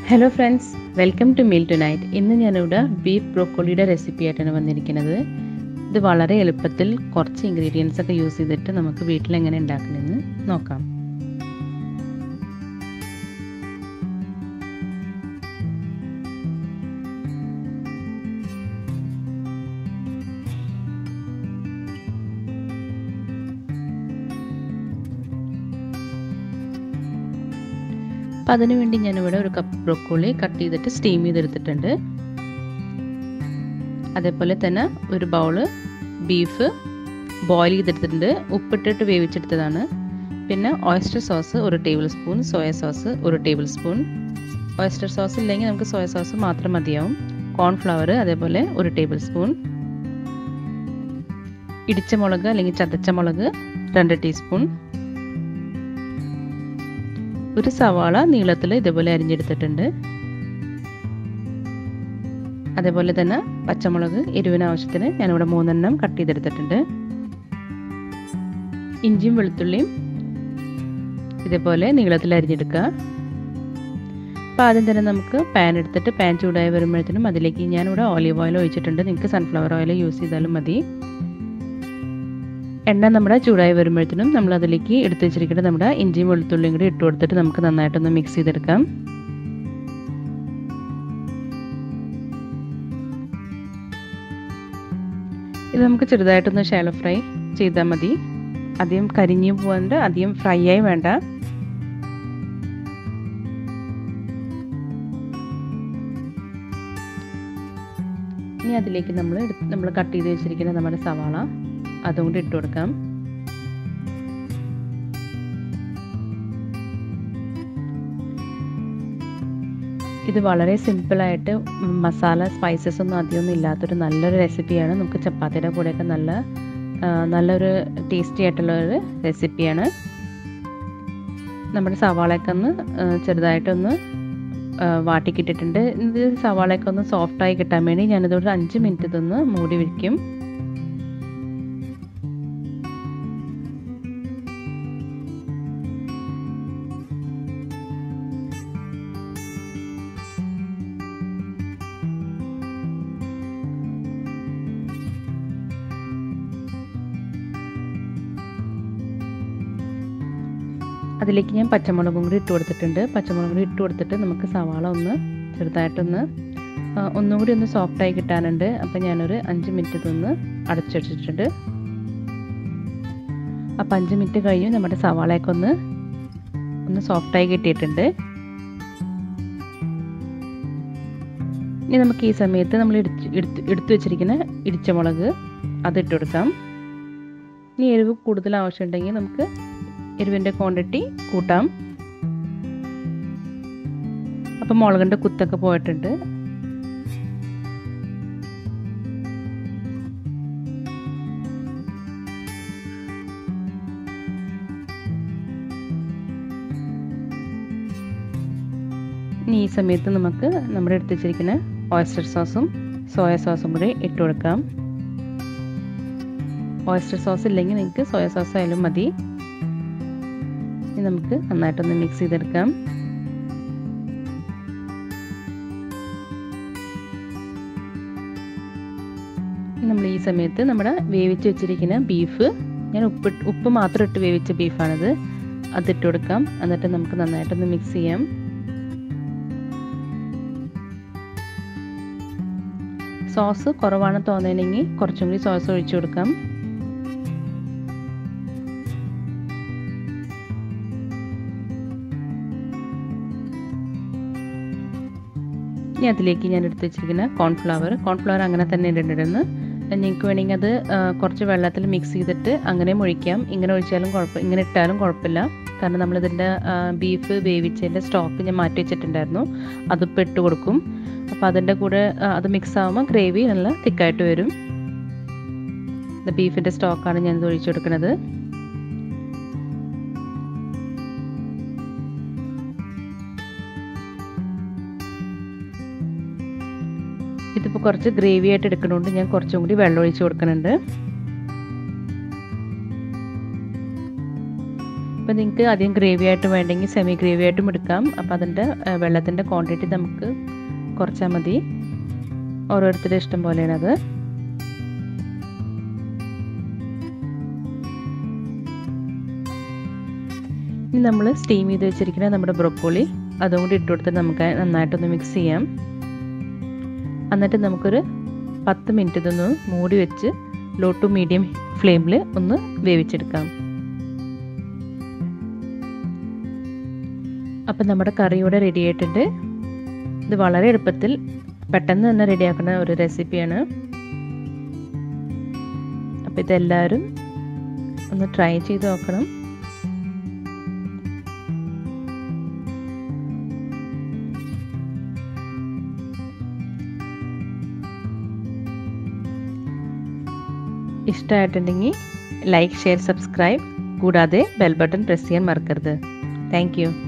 hello friends welcome to meal tonight ഇന്ന് ഞാനിവിടെ beef ബ്രോക്കോളിയുടെ recipe ആയിട്ടാണ് വന്നിരിക്കുന്നത് ഇത് വളരെ എളുപ്പത്തിൽ കുറച്ച് ഇൻഗ്രീഡിയൻസ് ഒക്കെ യൂസ് ചെയ്തിട്ട് നമുക്ക് വീട്ടിൽ എങ്ങനെ ഉണ്ടാക്കണമെന്ന് നോക്കാം അപ്പം അതിനു വേണ്ടി ഞാനിവിടെ ഒരു കപ്പ് ബ്രോക്കോളി കട്ട് ചെയ്തിട്ട് സ്റ്റീം ചെയ്തെടുത്തിട്ടുണ്ട് അതേപോലെ തന്നെ ഒരു ബൗള് ബീഫ് ബോയിൽ ചെയ്തെടുത്തിട്ടുണ്ട് ഉപ്പിട്ടിട്ട് വേവിച്ചെടുത്തതാണ് പിന്നെ ഓയസ്റ്റർ സോസ് ഒരു ടേബിൾ സ്പൂൺ സോയ സോസ് ഒരു ടേബിൾ സ്പൂൺ ഓയസ്റ്റർ സോസ് ഇല്ലെങ്കിൽ നമുക്ക് സോയ സോസ് മാത്രം മതിയാവും കോൺഫ്ലവർ അതേപോലെ ഒരു ടേബിൾ സ്പൂൺ ഇടിച്ച മുളക് അല്ലെങ്കിൽ ചതച്ച മുളക് രണ്ട് ടീസ്പൂൺ ഒരു സവാള നീളത്തിൽ ഇതേപോലെ അരിഞ്ഞെടുത്തിട്ടുണ്ട് അതേപോലെ തന്നെ പച്ചമുളക് എരിവിന് ആവശ്യത്തിന് ഞാനിവിടെ മൂന്നെണ്ണം കട്ട് ചെയ്തെടുത്തിട്ടുണ്ട് ഇഞ്ചിയും വെളുത്തുള്ളിയും ഇതേപോലെ നീളത്തിൽ അരിഞ്ഞെടുക്കുക അപ്പോൾ ആദ്യം തന്നെ നമുക്ക് പാൻ എടുത്തിട്ട് പാൻ ചൂടായി വരുമ്പോഴത്തേനും അതിലേക്ക് ഞാനിവിടെ ഓലീവ് ഓയിൽ ഒഴിച്ചിട്ടുണ്ട് നിങ്ങൾക്ക് സൺഫ്ലവർ ഓയിൽ യൂസ് ചെയ്താലും മതി എണ്ണ നമ്മുടെ ചൂടായി വരുമ്പോഴത്തേനും നമ്മൾ അതിലേക്ക് എടുത്തു വെച്ചിരിക്കുന്ന നമ്മുടെ ഇഞ്ചിയും വെളുത്തുള്ളിയും കൂടി ഇട്ട് കൊടുത്തിട്ട് നമുക്ക് നന്നായിട്ടൊന്ന് മിക്സ് ചെയ്തെടുക്കാം ഇത് നമുക്ക് ചെറുതായിട്ടൊന്ന് ഷാലോ ഫ്രൈ ചെയ്താൽ മതി അധികം കരിഞ്ഞു പോകാണ്ട് അധികം ഫ്രൈ ആയി വേണ്ട ഇനി അതിലേക്ക് നമ്മൾ നമ്മൾ കട്ട് ചെയ്ത് വെച്ചിരിക്കുന്ന നമ്മുടെ സവാള അതും കൂടി ഇട്ട് കൊടുക്കാം ഇത് വളരെ സിമ്പിളായിട്ട് മസാല സ്പൈസസ് ഒന്നും അധികമൊന്നും ഇല്ലാത്തൊരു നല്ലൊരു റെസിപ്പിയാണ് നമുക്ക് ചപ്പാത്തിയുടെ കൂടെയൊക്കെ നല്ല നല്ലൊരു ടേസ്റ്റി ആയിട്ടുള്ള ഒരു റെസിപ്പിയാണ് നമ്മുടെ സവാളയൊക്കെ ഒന്ന് ചെറുതായിട്ടൊന്ന് വാട്ടിക്കിട്ടിട്ടുണ്ട് ഇത് സവാളയൊക്കെ ഒന്ന് സോഫ്റ്റായി കിട്ടാൻ വേണ്ടി ഞാനിതൊരു അഞ്ച് മിനിറ്റ് ഇതൊന്ന് മൂടി വയ്ക്കും അതിലേക്ക് ഞാൻ പച്ചമുളകും കൂടി ഇട്ട് കൊടുത്തിട്ടുണ്ട് പച്ചമുളകും കൂടി ഇട്ട് കൊടുത്തിട്ട് നമുക്ക് സവാള ഒന്ന് ചെറുതായിട്ടൊന്ന് ഒന്നും കൂടി ഒന്ന് സോഫ്റ്റായി കിട്ടാനുണ്ട് അപ്പം ഞാനൊരു അഞ്ച് മിനിറ്റ് ഇതൊന്ന് അടച്ചുവച്ചിട്ടുണ്ട് അപ്പം അഞ്ച് മിനിറ്റ് കഴിഞ്ഞ് നമ്മുടെ സവാളയൊക്കെ ഒന്ന് ഒന്ന് സോഫ്റ്റായി കിട്ടിയിട്ടുണ്ട് ഇനി നമുക്ക് ഈ സമയത്ത് നമ്മൾ ഇടിച്ച് എടുത്ത് എടുത്തു വെച്ചിരിക്കുന്ന ഇടിച്ച മുളക് അതിട്ട് കൊടുക്കാം ഇനി എരിവ് കൂടുതൽ ആവശ്യമുണ്ടെങ്കിൽ നമുക്ക് എരിവിൻ്റെ ക്വാണ്ടിറ്റി കൂട്ടാം അപ്പം മുളകിൻ്റെ കുത്തൊക്കെ പോയിട്ടുണ്ട് ഇനി ഈ സമയത്ത് നമുക്ക് നമ്മുടെ എടുത്ത് വെച്ചിരിക്കുന്ന ഓയസ്റ്റർ സോസും സോയ സോസും കൂടി ഇട്ട് കൊടുക്കാം ഓയസ്റ്റർ സോസ് ഇല്ലെങ്കിൽ നിങ്ങൾക്ക് സോയ സോസ് ആയാലും മതി ഇനി നമുക്ക് നന്നായിട്ടൊന്ന് മിക്സ് ചെയ്തെടുക്കാം നമ്മൾ ഈ സമയത്ത് നമ്മുടെ വേവിച്ച് വെച്ചിരിക്കുന്ന ബീഫ് ഞാൻ ഉപ്പ് ഉപ്പ് മാത്രം ഇട്ട് വേവിച്ച ബീഫാണിത് അതിട്ട് കൊടുക്കാം എന്നിട്ട് നമുക്ക് നന്നായിട്ടൊന്ന് മിക്സ് ചെയ്യാം സോസ് കുറവാണ് തോന്നുന്നെങ്കിൽ കുറച്ചും കൂടി സോസ് ഒഴിച്ചു കൊടുക്കാം ഇനി അതിലേക്ക് ഞാൻ എടുത്ത് വെച്ചിരിക്കുന്ന കോൺഫ്ലവർ കോൺഫ്ലവർ അങ്ങനെ തന്നെ ഇടേണ്ടിരുന്നു നിങ്ങൾക്ക് വേണമെങ്കിൽ അത് കുറച്ച് വെള്ളത്തിൽ മിക്സ് ചെയ്തിട്ട് അങ്ങനെ ഒഴിക്കാം ഇങ്ങനെ ഒഴിച്ചാലും കുഴപ്പം ഇങ്ങനെ ഇട്ടാലും കുഴപ്പമില്ല കാരണം നമ്മളിതിൻ്റെ ബീഫ് വേവിച്ചതിൻ്റെ സ്റ്റോക്ക് ഞാൻ മാറ്റി വെച്ചിട്ടുണ്ടായിരുന്നു അതിപ്പോൾ ഇട്ട് കൊടുക്കും അപ്പോൾ അതിൻ്റെ കൂടെ അത് മിക്സ് ആകുമ്പോൾ ഗ്രേവി നല്ല തിക്കായിട്ട് വരും ബീഫിൻ്റെ സ്റ്റോക്കാണ് ഞാനിത് ഒഴിച്ചു കൊടുക്കുന്നത് ഇതിപ്പോൾ കുറച്ച് ഗ്രേവി ആയിട്ട് എടുക്കണോണ്ട് ഞാൻ കുറച്ചും കൂടി വെള്ളം ഒഴിച്ച് കൊടുക്കുന്നുണ്ട് അപ്പോൾ നിങ്ങൾക്ക് ആദ്യം ഗ്രേവി ആയിട്ട് വേണ്ടെങ്കിൽ സെമി ഗ്രേവി ആയിട്ടും എടുക്കാം അപ്പോൾ അതിൻ്റെ വെള്ളത്തിൻ്റെ ക്വാണ്ടിറ്റി നമുക്ക് കുറച്ചാൽ മതി ഓരോരുത്തരുടെ ഇഷ്ടം പോലെയാണത് ഇനി നമ്മൾ സ്റ്റീം ചെയ്ത് വെച്ചിരിക്കുന്ന നമ്മുടെ ബ്രൊക്കോളി അതും കൂടി ഇട്ട് കൊടുത്തിട്ട് നമുക്ക് നന്നായിട്ടൊന്ന് മിക്സ് ചെയ്യാം എന്നിട്ട് നമുക്കൊരു പത്ത് മിനിറ്റ് ഇതൊന്ന് മൂടി വെച്ച് ലോ ടു മീഡിയം ഫ്ലെയിമിൽ ഒന്ന് വേവിച്ചെടുക്കാം അപ്പം നമ്മുടെ കറി ഇവിടെ റെഡി ആയിട്ടുണ്ട് ഇത് വളരെ എളുപ്പത്തിൽ പെട്ടെന്ന് തന്നെ റെഡിയാക്കുന്ന ഒരു റെസിപ്പിയാണ് അപ്പോൾ ഇതെല്ലാവരും ഒന്ന് ട്രൈ ചെയ്ത് നോക്കണം ഇഷ്ടമായിട്ടുണ്ടെങ്കിൽ ലൈക്ക് ഷെയർ സബ്സ്ക്രൈബ് കൂടാതെ ബെൽ ബട്ടൺ പ്രസ് ചെയ്യാൻ മറക്കരുത് താങ്ക്